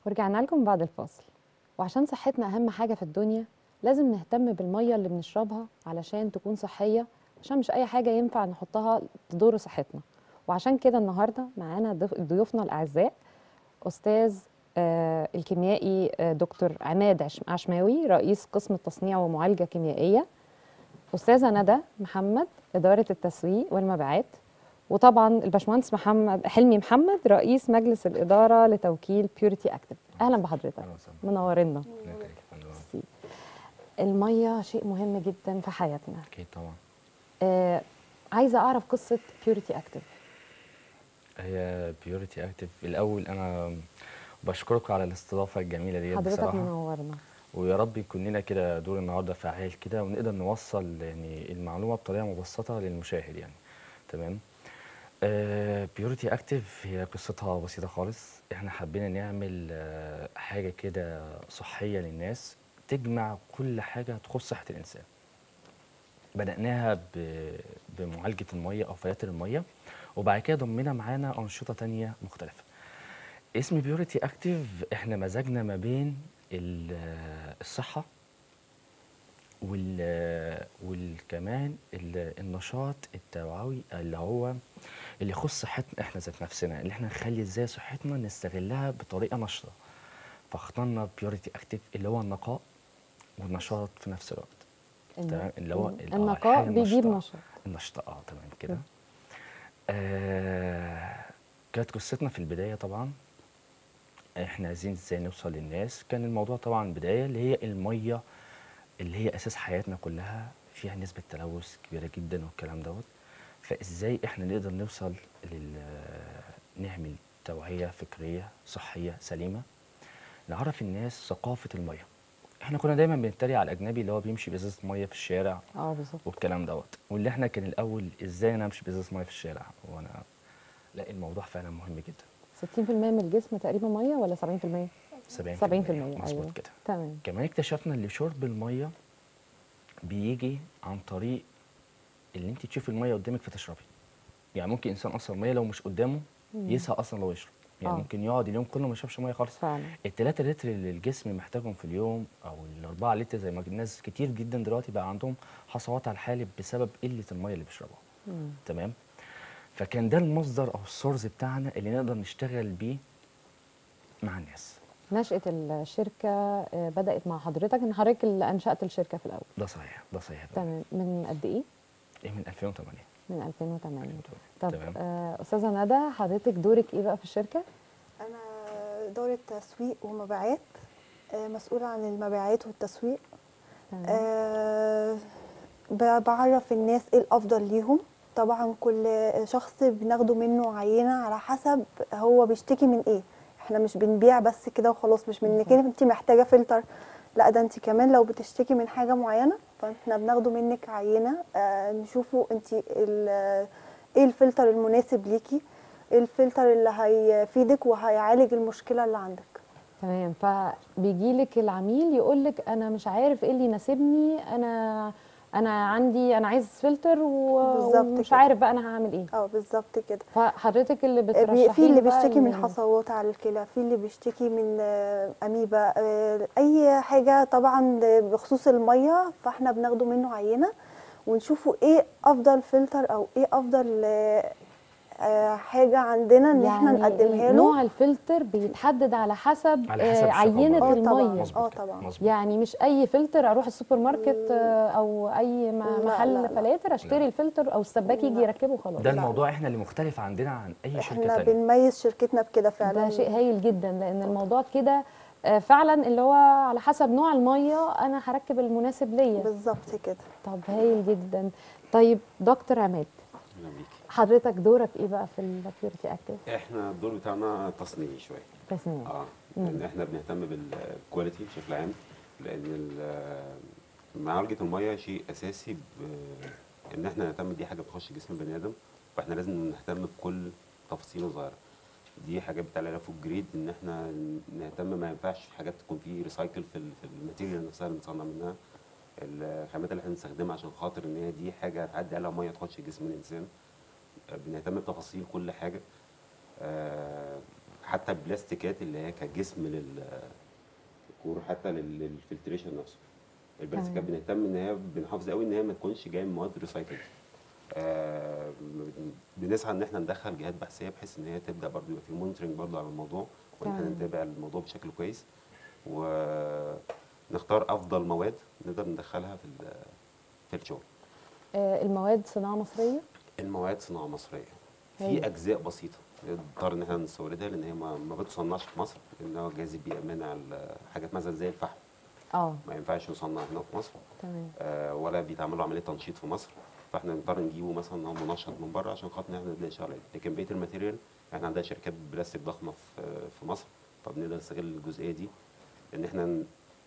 ورجعنا لكم بعد الفاصل وعشان صحتنا أهم حاجة في الدنيا لازم نهتم بالمية اللي بنشربها علشان تكون صحية عشان مش أي حاجة ينفع نحطها تضر صحتنا وعشان كده النهاردة معانا ضيف- ضيوفنا الأعزاء أستاذ آه، الكيميائي آه، دكتور عماد عش- عشماوي رئيس قسم التصنيع ومعالجة كيميائية أستاذة ندى محمد إدارة التسويق والمبيعات وطبعا الباشمهندس محمد حلمي محمد رئيس مجلس الإدارة لتوكيل بيوريتي أكتف أهلا بحضرتك أهلا وسهلا. منورنا الله يخليك يا فندم. ميرسي. المية شيء مهم جدا في حياتنا اكيد طبعا آه عايزة أعرف قصة بيوريتي أكتف هي بيوريتي اكتف الاول انا بشكرك على الاستضافه الجميله دي حضرتك بصراحه منورنا ويا رب يكون لنا كده دور النهارده فعال كده ونقدر نوصل يعني المعلومه بطريقه مبسطه للمشاهد يعني تمام بيوريتي اكتف هي قصتها بسيطه خالص احنا حبينا نعمل آه، حاجه كده صحيه للناس تجمع كل حاجه تخص صحه الانسان بدأناها ب- بمعالجة المية أو فلاتر المية وبعد كده ضمنا معانا أنشطة تانية مختلفة اسم بيوريتي أكتيف إحنا مزجنا ما بين ال- الصحة وال والكمان ال- النشاط التوعوي اللي هو اللي يخص صحتنا احنا ذات نفسنا اللي احنا نخلي ازاي صحتنا نستغلها بطريقه نشطه فاخترنا بيوريتي اكتيف اللي هو النقاء والنشاط في نفس الوقت إن- تمام اللي هو إن ال- آه، النقاء الحاجة بيجيب النشطة. نشاط النشطة اه تمام كده آه كانت قصتنا في البداية طبعا احنا عايزين ازاي نوصل للناس كان الموضوع طبعا بداية اللي هي المية اللي هي اساس حياتنا كلها فيها نسبة تلوث كبيرة جدا والكلام دوت فازاي احنا نقدر نوصل لل نعمل توعية فكرية صحية سليمة نعرف الناس ثقافة المية احنا كنا دايما بنتريق على الاجنبي اللي هو بيمشي بازازة مية في الشارع اه بالظبط والكلام دوت واللي احنا كان الاول ازاي انا امشي بازازه ميه في الشارع وانا لا الموضوع فعلا مهم جدا 60% من الجسم تقريبا مية ولا 70%؟ 70% 70% مظبوط أيوة. كده تمام كمان اكتشفنا ان شرب الميه بيجي عن طريق اللي انت تشوفي الميه قدامك فتشربي يعني ممكن انسان اصلا الميه لو مش قدامه يسهى اصلا لو يشرب يعني آه. ممكن يقعد اليوم كله ما يشربش ميه خالص فعلا التلاتة لتر اللي الجسم محتاجهم في اليوم او الاربعة لتر زي ما الناس كتير جدا دلوقتي بقى عندهم حصوات على الحالب بسبب قله الميه اللي بيشربوها مم. تمام فكان ده المصدر او السورس بتاعنا اللي نقدر نشتغل بيه مع الناس نشأة الشركة آه، بدأت مع حضرتك إن حضرتك اللي أنشأت الشركة في الأول ده صحيح ده صحيح تمام من قد إيه؟ ايه من 2008 من 2008 طب تمام. آه، أستاذة ندى حضرتك دورك إيه بقى في الشركة؟ أنا إدارة تسويق ومبيعات آه، مسؤولة عن المبيعات والتسويق تمام. آه، ب- بعرف الناس إيه الأفضل ليهم طبعا كل شخص بناخده منه عينة على حسب هو بيشتكي من إيه احنا مش بنبيع بس كده وخلاص مش من انك انت محتاجة فلتر لا ده انت كمان لو بتشتكي من حاجة معينة فاحنا بناخده منك عينة آه، نشوفه انت ال- ايه الفلتر المناسب ليكي ايه الفلتر اللي هيفيدك وهيعالج المشكلة اللي عندك تمام فبيجي لك العميل يقول لك انا مش عارف ايه اللي يناسبني انا انا عندي انا عايز فلتر و- بالظبط ومش كده. عارف بقى انا هعمل ايه اه بالظبط كده فحضرتك اللي بي- بترشحي في اللي له بقى بيشتكي من ال- حصوات على الكلى في اللي بيشتكي من آه، اميبا آه، اي حاجه طبعا بخصوص الميه فاحنا بناخده منه عينه ونشوفه ايه افضل فلتر او ايه افضل آه، آه، حاجه عندنا ان احنا نقدمها له نوع الفلتر بيتحدد على حسب, على حسب آه، الشقة عينه برضه. اه طبعا الميه مظبوط اه كده، طبعا مظبوط. يعني مش اي فلتر اروح السوبر ماركت آه، او اي م- لا، محل لا، لا. فلاتر اشتري لا. الفلتر او السباك يجي لا. يركبه خلاص ده لا. الموضوع احنا اللي مختلف عندنا عن اي شركه احنا تانية بنميز شركتنا بكده فعلا ده شيء هايل جدا لان الموضوع كده آه، فعلا اللي هو على حسب نوع الميه انا هركب المناسب ليا بالظبط كده طب هايل جدا طيب دكتور عماد اهلا بيكي حضرتك دورك ايه بقى في البيورتي اكتف احنا الدور بتاعنا تصنيعي شويه تصنيع اه لان احنا بنهتم بالكواليتي بشكل عام لان ال- معالجه الميه شيء اساسي ب- ان احنا نهتم دي حاجه بتخش جسم البني ادم فاحنا لازم نهتم بكل تفصيله صغيره دي حاجات بتاع عليها فود جريد ان احنا نهتم ما ينفعش حاجات تكون فيه ريسايكل في ال- في الماتيريال نفسها اللي بنصنع منها الخامات اللي احنا بنستخدمها عشان خاطر ان هي دي حاجه هتعدي عليها ميه تخش جسم الانسان بنهتم بتفاصيل كل حاجه آه، حتى البلاستيكات اللي هي كجسم للكور حتى لل- للفلتريشن نفسه البلاستيكات تمام. بنهتم ان هي بنحافظ قوي ان هي ما تكونش جايه من مواد ريسايكل آه بن- بنسعى ان احنا ندخل جهات بحثيه بحيث ان هي تبدا برضه يبقى في مونيتورنج برضه على الموضوع وان احنا تمام. نتابع الموضوع بشكل كويس ونختار افضل مواد نقدر ندخلها في ال- في الشغل آه، المواد صناعه مصريه المواد صناعه مصريه هايل. في اجزاء بسيطه نضطر ان احنا نستوردها لان هي ما ما بتصنعش في مصر لان هو جاذب بيئه منع ال- حاجات مثلا زي الفحم اه ما ينفعش يصنع هنا في مصر تمام آه، ولا بيتعمل له عمليه تنشيط في مصر فاحنا نضطر نجيبه مثلا هو منشط من بره عشان خاطر ان احنا نبدا نشتغل عليه لكن بقيه الماتيريال احنا عندنا شركات بلاستيك ضخمه في في مصر فبنقدر نستغل الجزئيه دي ان احنا ن-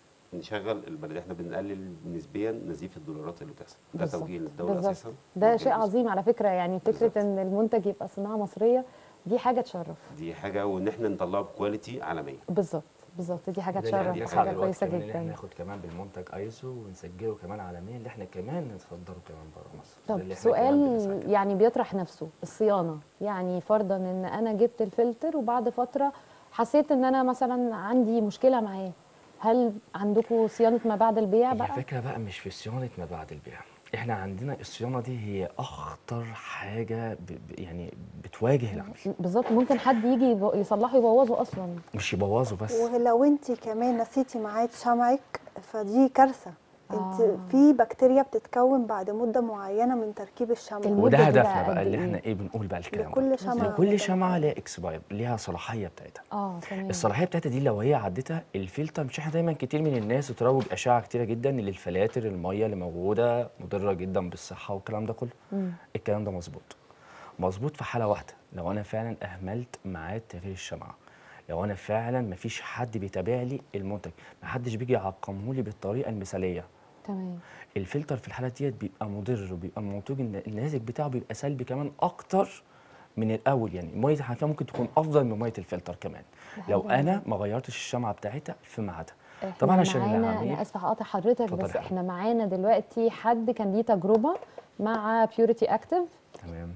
نشغل البلد احنا بنقلل نسبيا نزيف الدولارات اللي بتحصل ده بالظبط. توجيه للدوله بالظبط. اساسا ده شيء وبالنسبة- عظيم على فكره يعني فكره بالظبط. ان المنتج يبقى صناعه مصريه دي حاجه تشرف دي حاجه وان احنا نطلعه بكواليتي عالميه بالظبط بالظبط دي حاجه وده اللي تشرف هيساعد وحاجه دلوقتي كويسه كمان ان احنا جدا ناخد كمان بالمنتج ايسو ونسجله كمان عالميا اللي احنا كمان نصدره كمان بره مصر ده طب اللي إحنا كمان بنسعى سؤال كده. يعني بيطرح نفسه الصيانه يعني فرضا ان انا جبت الفلتر وبعد فتره حسيت ان انا مثلا عندي مشكله معاه هل عندكم صيانه ما بعد البيع هي بقى الفكره بقى مش في صيانه ما بعد البيع احنا عندنا الصيانه دي هي اخطر حاجه ب... ب- يعني بتواجه العميل بالظبط ممكن حد يجي يب- يصلحه يبوظه اصلا مش يبوظه بس ولو انت كمان نسيتي ميعاد شمعك فدي كارثه انت آه. في بكتيريا بتتكون بعد مده معينه من تركيب الشمع المدة وده دي بقى هدفنا قد بقى اللي إيه؟ احنا ايه بنقول بقى الكلام ده لكل شمعه لكل شمعه ليها اكسباير ليها صلاحيه بتاعتها اه تمام الصلاحيه بتاعتها دي لو هي عدتها الفلتر مش احنا دايما كتير من الناس بتروج اشعه كتيره جدا ان الفلاتر الميه اللي موجوده مضره جدا بالصحه والكلام ده كله مم. الكلام ده مظبوط مظبوط في حاله واحده لو انا فعلا اهملت ميعاد تغيير الشمعه لو انا فعلا مفيش حد بيتابع لي المنتج محدش بيجي يعقمه لي بالطريقه المثاليه تمام الفلتر في الحاله ديت بيبقى مضر وبيبقى المنتوج الن- الناتج بتاعه بيبقى سلبي كمان اكتر من الاول يعني ميه الحنفيه ممكن تكون افضل من ميه الفلتر كمان لو حلو انا ما غيرتش الشمعه بتاعتها في ميعادها إحنا طبعا عشان معانا العميل انا اسفه هقاطع حضرتك اتفضل بس يا حبيبي. احنا معانا دلوقتي حد كان ليه تجربه مع بيوريتي اكتيف تمام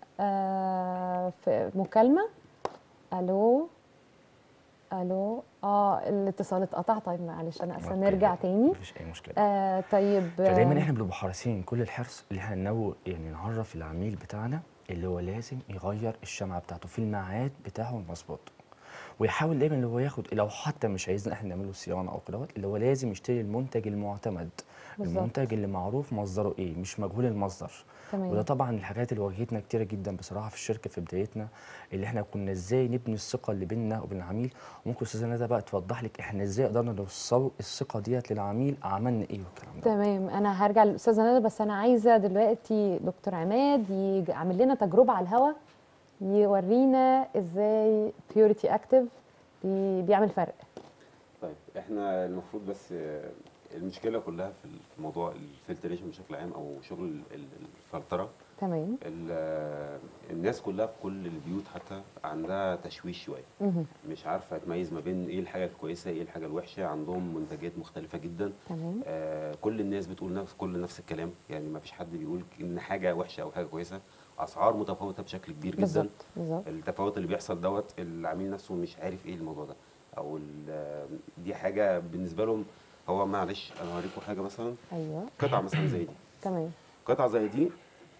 آه في مكالمه الو الو اه الاتصال اتقطع طيب معلش انا اسفه أوكي، نرجع تاني مفيش اي مشكله آه طيب فدايما آه، احنا بنبقى حريصين كل الحرص اللي احنا ننو يعني نعرف العميل بتاعنا اللي هو لازم يغير الشمعه بتاعته في الميعاد بتاعه المظبوط ويحاول دايما اللي هو ياخد لو حتى مش عايزنا احنا نعمل له صيانه او كده اللي هو لازم يشتري المنتج المعتمد بالظبط. المنتج اللي معروف مصدره ايه مش مجهول المصدر تمام. وده طبعا الحاجات اللي واجهتنا كتيره جدا بصراحه في الشركه في بدايتنا اللي احنا كنا ازاي نبني الثقه اللي بيننا وبين العميل وممكن استاذه ندى بقى توضح لك احنا ازاي قدرنا نوصل الثقه ديت للعميل عملنا ايه والكلام ده تمام انا هرجع للاستاذه ندى بس انا عايزه دلوقتي دكتور عماد يج- يعمل لنا تجربه على الهوا يورينا ازاي بيوريتي اكتيف بي بيعمل فرق طيب احنا المفروض بس آه، المشكله كلها في في موضوع الفلتريشن بشكل عام او شغل ال- ال- الفلتره تمام ال- آه، الناس كلها في كل البيوت حتى عندها تشويش شويه مهم. مش عارفه تميز ما بين ايه الحاجه الكويسه ايه الحاجه الوحشه عندهم منتجات مختلفه جدا تمام آه كل الناس بتقول نفس كل نفس الكلام يعني ما فيش حد بيقول ان حاجه وحشه او حاجه كويسه اسعار متفاوته بشكل كبير جدا بالظبط بالظبط التفاوت اللي بيحصل دوت العميل نفسه مش عارف ايه الموضوع ده او ال- دي حاجه بالنسبه لهم هو معلش انا هوريكم حاجه مثلا ايوه قطعه مثلا زي دي تمام قطعه زي دي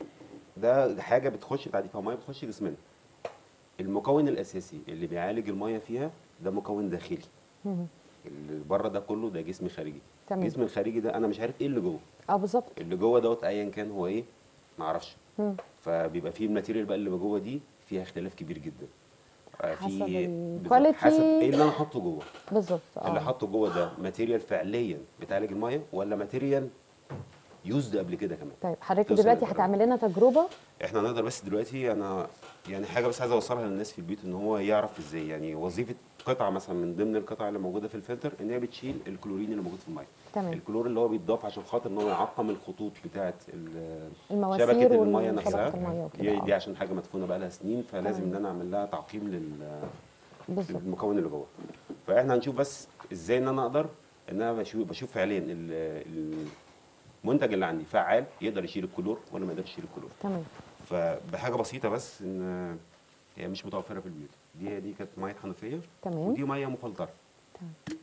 ده حاجه بتخش تعدي فيها ميه بتخش جسمنا المكون الاساسي اللي بيعالج الميه فيها ده مكون داخلي مهم. اللي بره ده كله ده جسم خارجي تمام. الجسم الخارجي ده انا مش عارف ايه اللي جوه اه بالظبط اللي جوه دوت ايا كان هو ايه ما اعرفش مم. فبيبقى فيه الماتيريال بقى اللي جوه دي فيها اختلاف كبير جدا آه، حسب في بالظبط، الكواليتي. حسب ايه اللي انا حاطه جوه بالظبط اللي اه حاطه جوه ده ماتيريال فعليا بتعالج الميه ولا ماتيريال يوزد قبل كده كمان طيب حضرتك توصل دلوقتي للدرجة. هتعمل لنا تجربه احنا نقدر بس دلوقتي انا يعني حاجه بس عايز اوصلها للناس في البيت ان هو يعرف ازاي يعني وظيفه قطعه مثلا من ضمن القطع اللي موجوده في الفلتر ان هي بتشيل الكلورين اللي موجود في الميه تمام. الكلور اللي هو بيتضاف عشان خاطر ان هو يعقم الخطوط بتاعه ال- المواسير شبكه الميه وطبقة نفسها المية وكده، دي, آه. دي عشان حاجه مدفونه بقى لها سنين فلازم تمام. ان انا اعمل لها تعقيم لل بالظبط المكون اللي جوه فاحنا هنشوف بس ازاي ان انا اقدر ان انا بشوف بشوف فعليا ال- المنتج اللي عندي فعال يقدر يشيل الكلور ولا ما يقدرش يشيل الكلور تمام فبحاجه بسيطه بس ان هي يعني مش متوفره في البيوت دي دي كانت ميه حنفيه تمام ودي ميه مفلتره تمام.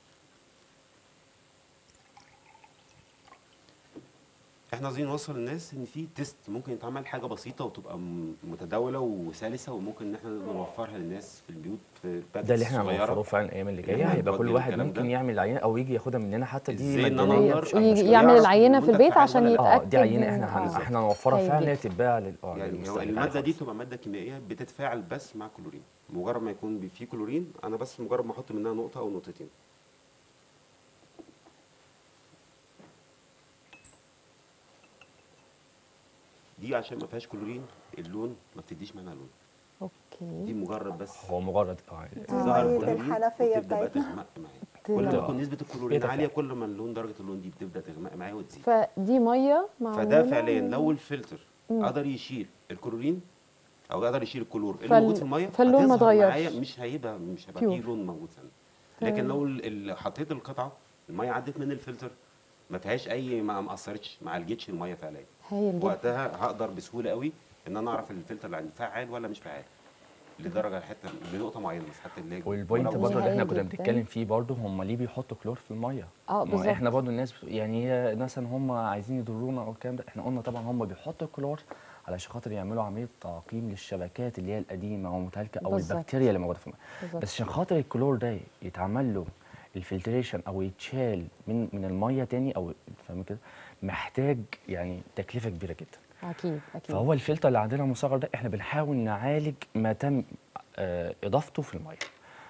احنا عايزين نوصل للناس ان في تيست ممكن يتعمل حاجه بسيطه وتبقى م- متداوله وسلسه وممكن ان احنا نوفرها للناس في البيوت في ده اللي احنا صغيرة. هنوفره فعلا الايام اللي اللي جايه احنا هيبقى كل هنودي واحد الكلام ممكن ده. يعمل عينه او يجي ياخدها مننا حتى دي ازاي ان انا مجانيه اقدر ويجي عشان يعمل يعرف العينة في المنتج البيت فعال عشان ولا لا. اه يتأكد دي عينه إن- احنا هن... آه. احنا نوفرها هايل فعلا جدا. تتباع لل اه يعني هو للمستهلك الماده دي خالص. تبقى ماده كيميائيه بتتفاعل بس مع كلورين مجرد ما يكون بي- فيه كلورين انا بس مجرد ما احط منها نقطه او نقطتين دي عشان ما فيهاش كلورين اللون ما بتديش منها لون دي اوكي مجرد بس هو مجرد اه ظهر مية كلورين الحنفية وتبدأ بقى بتاعتنا. تغمق معايا كل ما تبقى- تكون نسبه الكلورين بتتفاعل. عاليه كل ما اللون درجه اللون دي بتبدا تغمق معايا وتزيد فدي ميه معموله فده فعليا لو الفلتر مم. قدر يشيل الكلورين او قدر يشيل الكلور اللي فال- موجود في الميه فاللون ما هتظهر اتغيرش. معايا مش هيبقى مش هيبقى فيه Pure. لون موجود سنة. لكن لو ال- ال- حطيت القطعه الميه عدت من الفلتر ما فيهاش اي ما ما اثرتش ما عالجتش الميه فعليا هايل جدا وقتها هقدر بسهوله قوي ان انا اعرف الفلتر اللي عندي فعال ولا مش فعال لدرجه حتى لنقطه معينه بس حتى اللي هي والبوينت ولو- برضه اللي احنا هايل كنا جدا. بنتكلم فيه برضه هم ليه بيحطوا كلور في الميه اه ما بالظبط احنا برضه الناس يعني هي مثلا هم عايزين يضرونا او الكلام ده احنا قلنا طبعا هم بيحطوا كلور علشان خاطر يعملوا عمليه تعقيم للشبكات اللي هي القديمه او المتهالكه او بالظبط. البكتيريا اللي موجوده في الميه بالظبط. بس عشان خاطر الكلور ده يتعمل له الفلتريشن او يتشال من من الميه تاني او فاهم كده محتاج يعني تكلفه كبيره جدا اكيد اكيد فهو الفلتر اللي عندنا المصغر ده احنا بنحاول نعالج ما تم آه، اضافته في الميه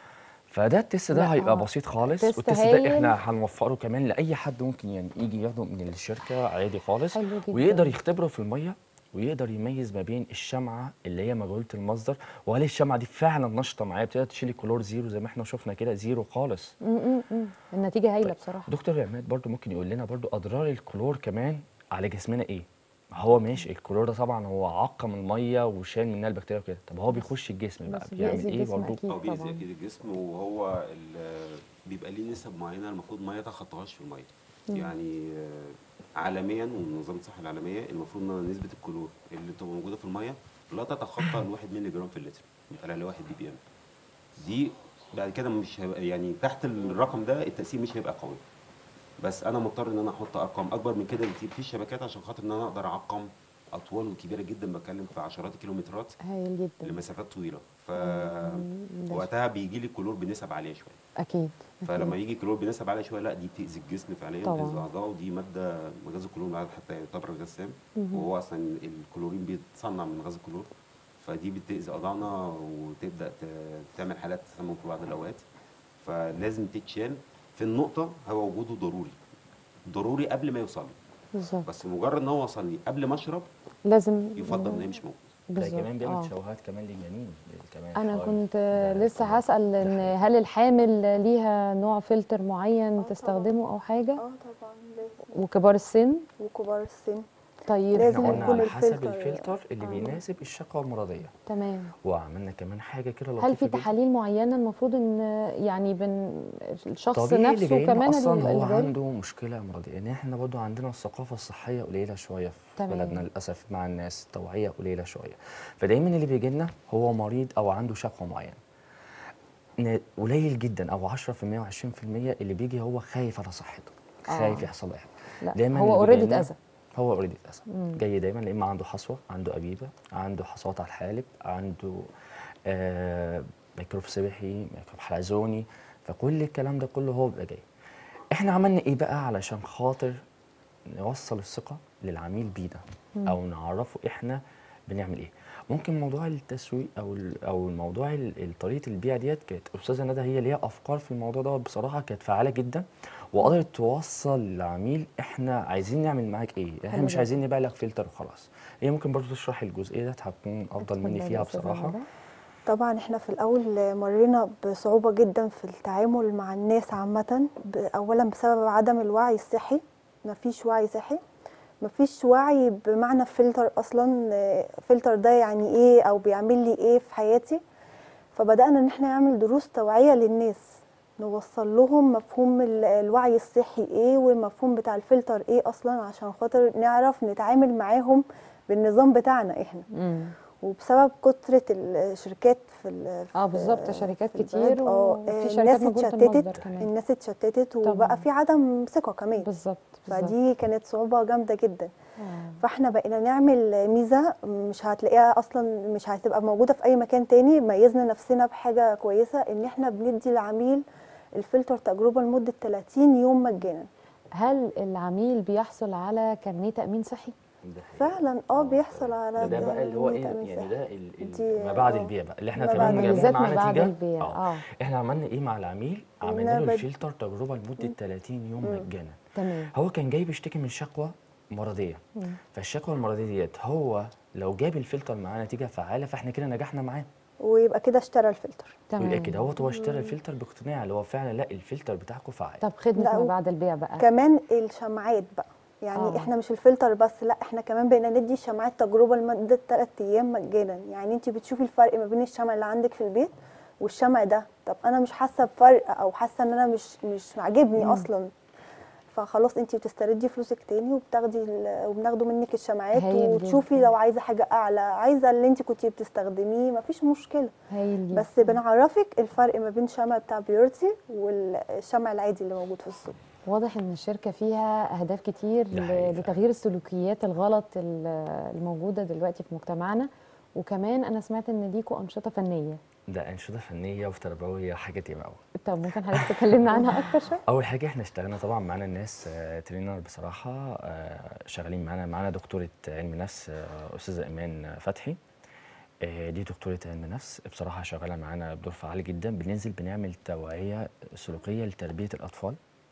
فده التست ده لا، هيبقى آه، بسيط خالص تست والتست هايل. ده احنا هنوفره كمان لاي حد ممكن يعني يجي ياخده من الشركه عادي خالص حلو جدا. ويقدر يختبره في الميه ويقدر يميز ما بين الشمعه اللي هي مجهوله المصدر وهل الشمعه دي فعلا نشطه معايا بتقدر تشيل الكلور زيرو زي ما احنا شفنا كده زيرو خالص م- م- م. النتيجه هايله بصراحه دكتور عماد برضو ممكن يقول لنا برضو اضرار الكلور كمان على جسمنا ايه هو ماشي الكلور ده طبعا هو عقم الميه وشال منها البكتيريا وكده طب هو بيخش الجسم بقى بس بيعمل بيأذي ايه الجسم برضو أكيد. او بيأذي طبعاً. اكيد الجسم وهو ال- بيبقى ليه نسب معينه المفروض ما يتخطاهاش في الميه يعني آه، عالميا ومنظمه الصحه العالميه المفروض ان نسبه الكلور اللي بتبقى موجوده في الميه لا تتخطى الواحد مللي جرام في اللتر بيتقال عليه 1 بي بي ام دي بعد كده مش هيبقى يعني تحت الرقم ده التاثير مش هيبقى قوي بس انا مضطر ان انا احط ارقام اكبر من كده بكتير في الشبكات عشان خاطر ان انا اقدر اعقم اطوال كبيره جدا بتكلم في عشرات الكيلومترات هايل جدا لمسافات طويله ف ده وقتها بيجي لي كلور بنسب عاليه شويه اكيد فلما أكيد. يجي كلور بنسب عاليه شويه لا دي بتاذي الجسم فعليا طبعاً. بتاذي الاعضاء ودي ماده غاز الكلور بعد حتى يعتبر غاز سام مهم. وهو اصلا الكلورين بيتصنع من غاز الكلور فدي بتاذي اعضائنا وتبدا ت- تعمل حالات تسمم في بعض الاوقات فلازم تتشال في النقطه هو وجوده ضروري ضروري قبل ما يوصل لي بالظبط بس مجرد ان هو وصل لي قبل ما اشرب لازم يفضل ان هي مش موجود ده بالظبط كمان بيعمل آه. تشوهات كمان للجنين كمان انا خالص. كنت ده لسه طبعاً. هسأل ده ان حقيقي. هل الحامل ليها نوع فلتر معين طبعاً. تستخدمه او حاجه اه طبعا لازم وكبار السن وكبار السن طيب لازم احنا قلنا يكون على حسب الفلتر- الفلتر اللي آه. بيناسب الشقه المرضيه تمام وعملنا كمان حاجه كده لطيفه هل في جداً. تحاليل معينه المفروض ان يعني بن الشخص الطبيعي اللي نفسه جاي لنا كمان اصلا اللي هو جاي- عنده مشكله مرضيه يعني احنا برضو عندنا الثقافه الصحيه قليله شويه في تمام. بلدنا للاسف مع الناس التوعيه قليله شويه فدايما اللي بيجي لنا هو مريض او عنده شكوى معينه ن- قليل جدا او 10% و20% اللي بيجي هو خايف على صحته آه. خايف يحصل له حاجه لا دايما هو اللي اوريدي بيجي لنا- اتاذى هو اوريدي اتأذى مم. جاي دايما يا اما عنده حصوه عنده ابيبه عنده حصوات على الحالب عنده آه ميكروب سبحي ميكروب حلزوني فكل الكلام ده كله هو بيبقى جاي احنا عملنا ايه بقى علشان خاطر نوصل الثقه للعميل بينا او نعرفه احنا بنعمل ايه ممكن موضوع التسويق او ال- او الموضوع ال- ال- طريقه البيع ديت كانت استاذه ندى هي ليها افكار في الموضوع ده بصراحه كانت فعاله جدا وقدرت توصل للعميل احنا عايزين نعمل معاك ايه احنا حلو مش جدا. عايزين نبيع لك فلتر وخلاص هي ممكن برضو تشرح الجزئيه دي هتكون افضل مني اتفضلي فيها يا أستاذة بصراحه ندى. طبعا احنا في الاول مرينا بصعوبة جدا في التعامل مع الناس عامة ب- اولا بسبب عدم الوعي الصحي مفيش وعي صحي مفيش وعي بمعنى الفلتر اصلا آه، فلتر ده يعني ايه او بيعمل لي ايه في حياتي فبدأنا ان احنا نعمل دروس توعية للناس نوصل لهم مفهوم ال- الوعي الصحي ايه والمفهوم بتاع الفلتر ايه اصلا عشان خاطر نعرف نتعامل معاهم بالنظام بتاعنا احنا مم. وبسبب كثره الشركات في ال- اه في- بالظبط شركات في كتير البلد. اه وفي شركات الناس مجهولة المصدر اتشتتت كمان الناس اتشتتت طبعاً. وبقى في عدم ثقه كمان بالظبط بالظبط. فدي كانت صعوبه جامده جدا آه. فاحنا بقينا نعمل ميزه مش هتلاقيها اصلا مش هتبقى موجوده في اي مكان تاني ميزنا نفسنا بحاجه كويسه ان احنا بندي العميل الفلتر تجربه لمده 30 يوم مجانا هل العميل بيحصل على كارنيه تامين صحي؟ ده حقيقي. فعلا اه بيحصل على ده بقى اللي هو ايه تأمين يعني صحي. ده ال- ال- دي- ما بعد آه. البيع بقى اللي احنا ما كمان بعد جايبين بالذات معاه ما بعد نتيجه البيع اه اه احنا عملنا ايه مع العميل عملنا له نبت- الفلتر تجربه لمده 30 يوم مجانا تمام هو كان جاي بيشتكي من شكوى مرضيه مم. فالشكوى المرضيه ديت هو لو جاب الفلتر معاه نتيجه فعاله فاحنا كده نجحنا معاه ويبقى كده اشترى الفلتر تمام يبقى كده هو هو اشترى الفلتر باقتناع اللي هو فعلا لا الفلتر بتاعكم فعال طب خدمه لا، ما و- بعد البيع بقى كمان الشمعات بقى يعني آه. آه. احنا مش الفلتر بس لا احنا كمان بقينا ندي الشمعات تجربه لمده 3 ايام مجانا يعني انت بتشوفي الفرق ما بين الشمع اللي عندك في البيت والشمع ده طب انا مش حاسه بفرق او حاسه ان انا مش مش عاجبني مم. اصلا فخلاص انت بتستردي فلوسك تاني وبتاخدي ال- وبناخده منك الشمعات هايل وتشوفي جداً. لو عايزه حاجه اعلى عايزه اللي انت كنتي بتستخدميه مفيش مشكله هايل بس جداً. بنعرفك الفرق ما بين الشمع بتاع بيورتي والشمع العادي اللي موجود في السوق واضح ان الشركه فيها اهداف كتير ده ل- حقيقي. لتغيير السلوكيات الغلط ال- الموجوده دلوقتي في مجتمعنا وكمان انا سمعت ان ليكوا انشطه فنيه ده انشطه فنيه وتربويه حاجه تقيله قوي طب ممكن حضرتك تكلمنا عنها اكتر شويه اول حاجه احنا اشتغلنا طبعا معانا الناس آه، ترينر بصراحه آه، شغالين معانا معانا دكتوره علم نفس آه، استاذه ايمان فتحي آه، دي دكتوره علم نفس بصراحه شغاله معانا بدور فعال جدا بننزل بنعمل توعيه سلوكيه لتربيه الاطفال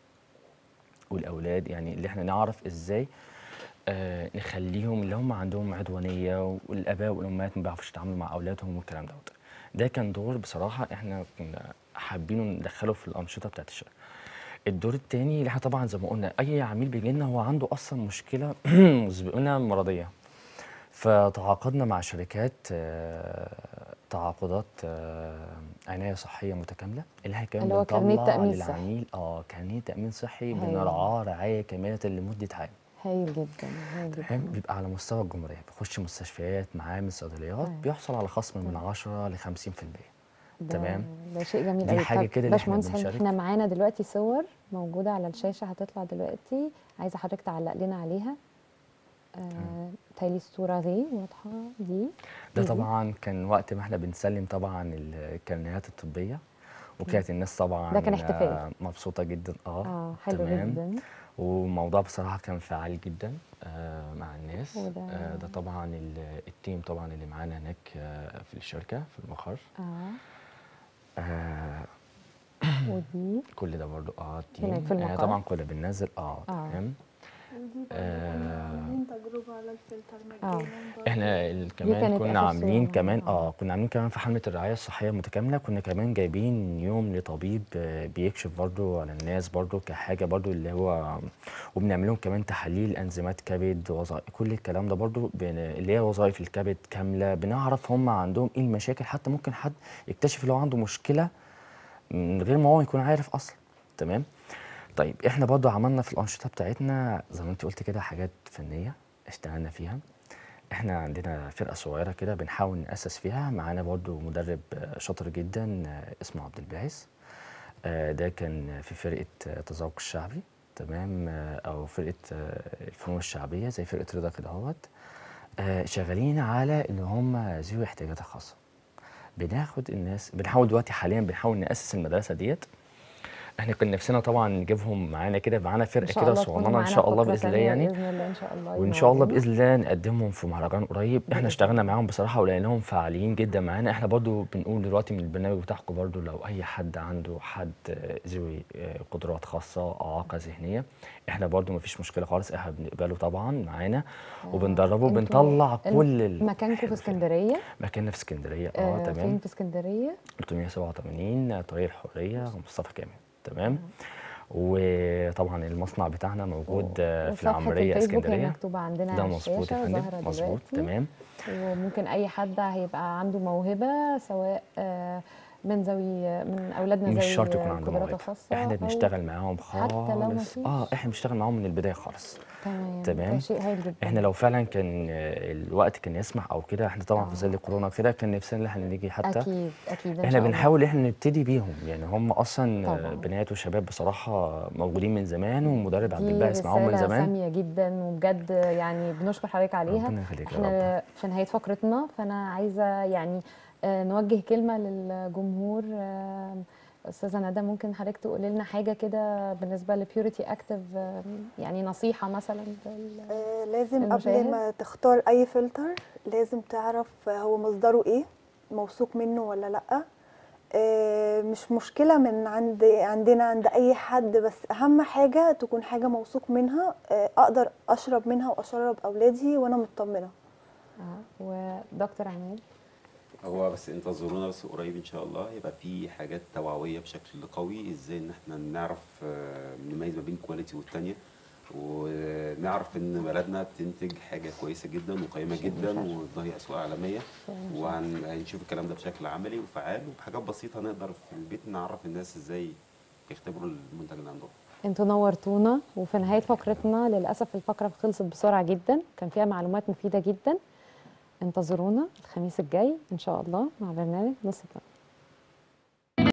والاولاد يعني اللي احنا نعرف ازاي آه، نخليهم اللي هم عندهم عدوانيه والاباء والامهات ما بيعرفوش يتعاملوا مع اولادهم والكلام دوت ده كان دور بصراحه احنا كنا حابينه ندخله في الانشطه بتاعت الشركه الدور التاني اللي احنا طبعا زي ما قلنا اي عميل بيجي لنا هو عنده اصلا مشكله مسبقنا مرضيه فتعاقدنا مع شركات آه، تعاقدات آه، عنايه صحيه متكامله اللي هي كمان اللي هو كارنيه بنطلع تأمين صحي. للعميل اه كارنيه تامين صحي هايل. بنرعاه رعايه كامله لمده عام هايل جدا هايل تمام جدا بيبقى على مستوى الجمهوريه بيخش مستشفيات معامل صيدليات طيب. بيحصل على خصم من 10 ل 50% ده- تمام. ده شيء جميل دي قوي حاجة طب كده اللي إحنا باشمهندس حلمي، بنشارك. احنا معانا دلوقتي صور موجوده على الشاشه هتطلع دلوقتي عايزه حضرتك تعلق لنا عليها آه تالي الصوره دي واضحه دي ده دي. طبعا كان وقت ما احنا بنسلم طبعا الكارنيهات الطبيه وكانت الناس طبعا ده كان احتفال. آه، مبسوطه جدا اه اه حلو تمام. جدا والموضوع بصراحه كان فعال جدا آه مع الناس وده- آه ده طبعا ال- التيم طبعا اللي معانا هناك آه في الشركه في المقر اه آه ودي كل ده برضو اه التيم هناك في آه المقر. طبعا كنا بننزل اه آه. تمام آه، تجربه على الفلتر آه. احنا ال- كمان كانت كنا آخر عاملين صورة كمان معانا. اه كنا عاملين كمان في حمله الرعايه الصحيه المتكامله كنا كمان جايبين يوم لطبيب آه، بيكشف برضو على الناس برضو كحاجه برضو اللي هو وبنعمل لهم كمان تحاليل انزيمات كبد وظائف كل الكلام ده برضو بن- اللي هي وظائف الكبد كامله بنعرف هم عندهم ايه المشاكل حتى ممكن حد يكتشف لو عنده مشكله من غير ما هو يكون عارف اصلا تمام طيب احنا برضو عملنا في الانشطه بتاعتنا زي ما انت قلت كده حاجات فنيه اشتغلنا فيها احنا عندنا فرقه صغيره كده بنحاول ناسس فيها معانا برضو مدرب آه، شاطر جدا آه، اسمه عبد الباعث آه، ده كان في فرقه آه، تذوق الشعبي تمام آه، او فرقه آه، الفنون الشعبيه زي فرقه رضا كده اهوت آه، شغالين على ان هم ذوي احتياجات خاصه بناخد الناس بنحاول دلوقتي حاليا بنحاول ناسس المدرسه ديت احنا كنا نفسنا طبعا نجيبهم معانا كده معانا ان فرقه شاء كده الله تكونوا صغننه ان معانا شاء الله فترة باذن الله تانية يعني باذن الله ان شاء الله وان شاء الله ينورونا. باذن الله نقدمهم في مهرجان قريب بإذن احنا اشتغلنا معاهم بصراحه ولقيناهم فعالين جدا معانا احنا برضو بنقول دلوقتي من البرنامج بتاعكم برضو لو اي حد عنده حد آه، ذوي آه، قدرات خاصه او اعاقه ذهنيه احنا برضو ما فيش مشكله خالص احنا بنقبله طبعا معانا وبندربه انتوا بنطلع الم- كل ال- مكانكم في الحلو فيه. اسكندريه مكاننا في اسكندريه اه آه فين تمام في اسكندريه 387 طريق الحريه مصطفى كامل تمام وطبعا المصنع بتاعنا موجود آه، في وصفحة العمريه الفيسبوك هي اسكندريه مكتوبه عندنا ده على مظبوط يا الشاشه فندم ظاهره مظبوط دلوقتي تمام وممكن اي حد هيبقى عنده موهبه سواء آه، من ذوي من اولادنا مش ذوي شرط يكون عندهم قدرات موهبه خاصه احنا أو- بنشتغل معاهم خالص حتى لو مفيش؟ اه احنا بنشتغل معاهم من البدايه خالص تمام تمام. ده شيء هايل جدا احنا لو فعلا كان آه، الوقت كان يسمح او كده احنا طبعا في ظل كورونا كده كان نفسنا ان احنا نيجي حتى اكيد اكيد إن احنا شاء الله. بنحاول احنا نبتدي بيهم يعني هم اصلا آه، طبعاً. بنات وشباب بصراحه موجودين من زمان ومدرب عبد دي الباعث معاهم من رسالة زمان سامية جدا وبجد يعني بنشكر حضرتك عليها ربنا يخليك يا رب احنا في نهاية فقرتنا فأنا عايزة يعني آه، نوجه كلمة للجمهور آه، أستاذة ندى ممكن حضرتك تقولي لنا حاجة كده بالنسبة لبيوريتي أكتف يعني نصيحة مثلا لل- آه، لازم المشاهد؟ قبل ما تختار اي فلتر لازم تعرف هو مصدره ايه موثوق منه ولا لا آه، مش مشكلة من عند عندنا عند اي حد بس اهم حاجة تكون حاجة موثوق منها آه، اقدر اشرب منها واشرب اولادي وانا مطمنة آه، ودكتور عماد هو بس انتظرونا بس قريب ان شاء الله يبقى في حاجات توعويه بشكل قوي ازاي ان احنا نعرف آه، نميز ما بين كواليتي والتانيه ونعرف ان بلدنا بتنتج حاجه كويسه جدا وقيمه جدا وهي اسواق عالميه وهنشوف الكلام ده بشكل عملي وفعال وبحاجات بسيطه نقدر في البيت نعرف الناس ازاي يختبروا المنتج اللي عندهم انتوا نورتونا وفي نهاية فقرتنا للأسف الفقرة خلصت بسرعة جدا كان فيها معلومات مفيدة جدا انتظرونا الخميس الجاي إن شاء الله مع برنامج نص الطريق